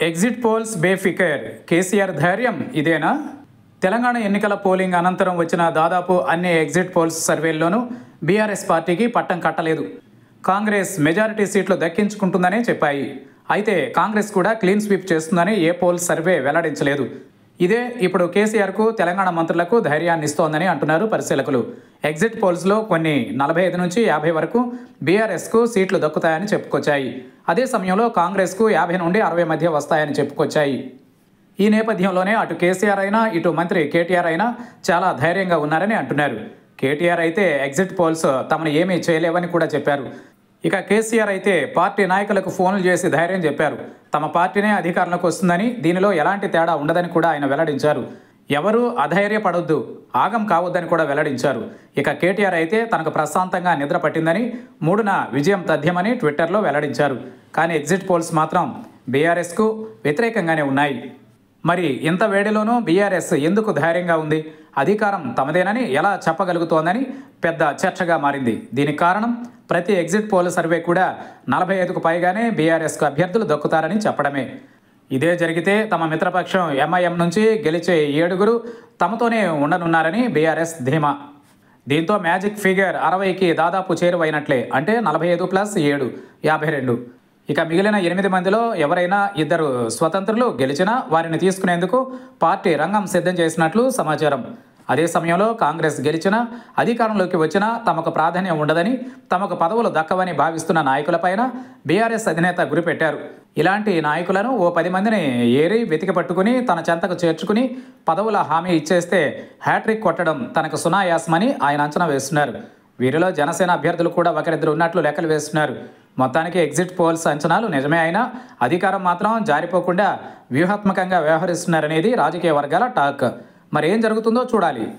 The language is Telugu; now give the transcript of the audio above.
ఎగ్జిట్ పోల్స్ బేఫికర్ కేసీఆర్ ధైర్యం ఇదేనా తెలంగాణ ఎన్నికల పోలింగ్ అనంతరం వచ్చిన దాదాపు అన్ని ఎగ్జిట్ పోల్స్ సర్వేల్లోనూ బీఆర్ఎస్ పార్టీకి పట్టం కట్టలేదు కాంగ్రెస్ మెజారిటీ సీట్లు దక్కించుకుంటుందనే చెప్పాయి అయితే కాంగ్రెస్ కూడా క్లీన్ స్వీప్ చేస్తుందని ఏ పోల్ సర్వే వెల్లడించలేదు ఇదే ఇప్పుడు కేసీఆర్కు తెలంగాణ మంత్రులకు ధైర్యాన్ని ఇస్తోందని అంటున్నారు పరిశీలకులు ఎగ్జిట్ పోల్స్లో కొన్ని నలభై ఐదు నుంచి యాభై వరకు బీఆర్ఎస్కు సీట్లు దక్కుతాయని చెప్పుకొచ్చాయి అదే సమయంలో కాంగ్రెస్కు యాభై నుండి అరవై మధ్య వస్తాయని చెప్పుకొచ్చాయి ఈ నేపథ్యంలోనే అటు కేసీఆర్ అయినా ఇటు మంత్రి కేటీఆర్ అయినా చాలా ధైర్యంగా ఉన్నారని అంటున్నారు కేటీఆర్ అయితే ఎగ్జిట్ పోల్స్ తమను ఏమీ చేయలేవని కూడా చెప్పారు ఇక కేసీఆర్ అయితే పార్టీ నాయకులకు ఫోన్లు చేసి ధైర్యం చెప్పారు తమ పార్టీనే అధికారంలోకి వస్తుందని దీనిలో ఎలాంటి తేడా ఉండదని కూడా ఆయన వెల్లడించారు ఎవరూ అధైర్యపడొద్దు ఆగం కావద్దని కూడా వెల్లడించారు ఇక కేటీఆర్ అయితే తనకు ప్రశాంతంగా నిద్ర పట్టిందని మూడున విజయం తథ్యమని ట్విట్టర్లో వెల్లడించారు కానీ ఎగ్జిట్ పోల్స్ మాత్రం బీఆర్ఎస్కు వ్యతిరేకంగానే ఉన్నాయి మరి ఇంత వేడిలోనూ బీఆర్ఎస్ ఎందుకు ధైర్యంగా ఉంది అధికారం తమదేనని ఎలా చెప్పగలుగుతోందని పెద్ద చర్చగా మారింది దీనికి కారణం ప్రతి ఎగ్జిట్ పోల్ సర్వే కూడా నలభై ఐదుకు పైగానే బీఆర్ఎస్కు అభ్యర్థులు దక్కుతారని చెప్పడమే ఇదే జరిగితే తమ మిత్రపక్షం ఎంఐఎం నుంచి గెలిచే ఏడుగురు తమతోనే ఉండనున్నారని బీఆర్ఎస్ ధీమా దీంతో మ్యాజిక్ ఫిగర్ అరవైకి దాదాపు చేరువైనట్లే అంటే నలభై ఐదు ప్లస్ ఏడు యాభై రెండు ఇక మిగిలిన ఎనిమిది మందిలో ఎవరైనా ఇద్దరు స్వతంత్రులు గెలిచినా వారిని తీసుకునేందుకు పార్టీ రంగం సిద్ధం చేసినట్లు సమాచారం అదే సమయంలో కాంగ్రెస్ గెలిచినా అధికారంలోకి వచ్చినా తమకు ప్రాధాన్యం ఉండదని తమకు పదవులు దక్కవని భావిస్తున్న నాయకులపైన బీఆర్ఎస్ అధినేత గురిపెట్టారు ఇలాంటి నాయకులను ఓ పది మందిని ఏరి వెతికి పట్టుకుని తన చెంతకు చేర్చుకుని పదవుల హామీ ఇచ్చేస్తే హ్యాట్రిక్ కొట్టడం తనకు సునాయాసమని ఆయన అంచనా వేస్తున్నారు వీరిలో జనసేన అభ్యర్థులు కూడా ఒకరిద్దరు ఉన్నట్లు లెక్కలు వేస్తున్నారు మొత్తానికి ఎగ్జిట్ పోల్స్ అంచనాలు నిజమే అయినా అధికారం మాత్రం జారిపోకుండా వ్యూహాత్మకంగా వ్యవహరిస్తున్నారనేది రాజకీయ వర్గాల టాక్ మరి ఏం జరుగుతుందో చూడాలి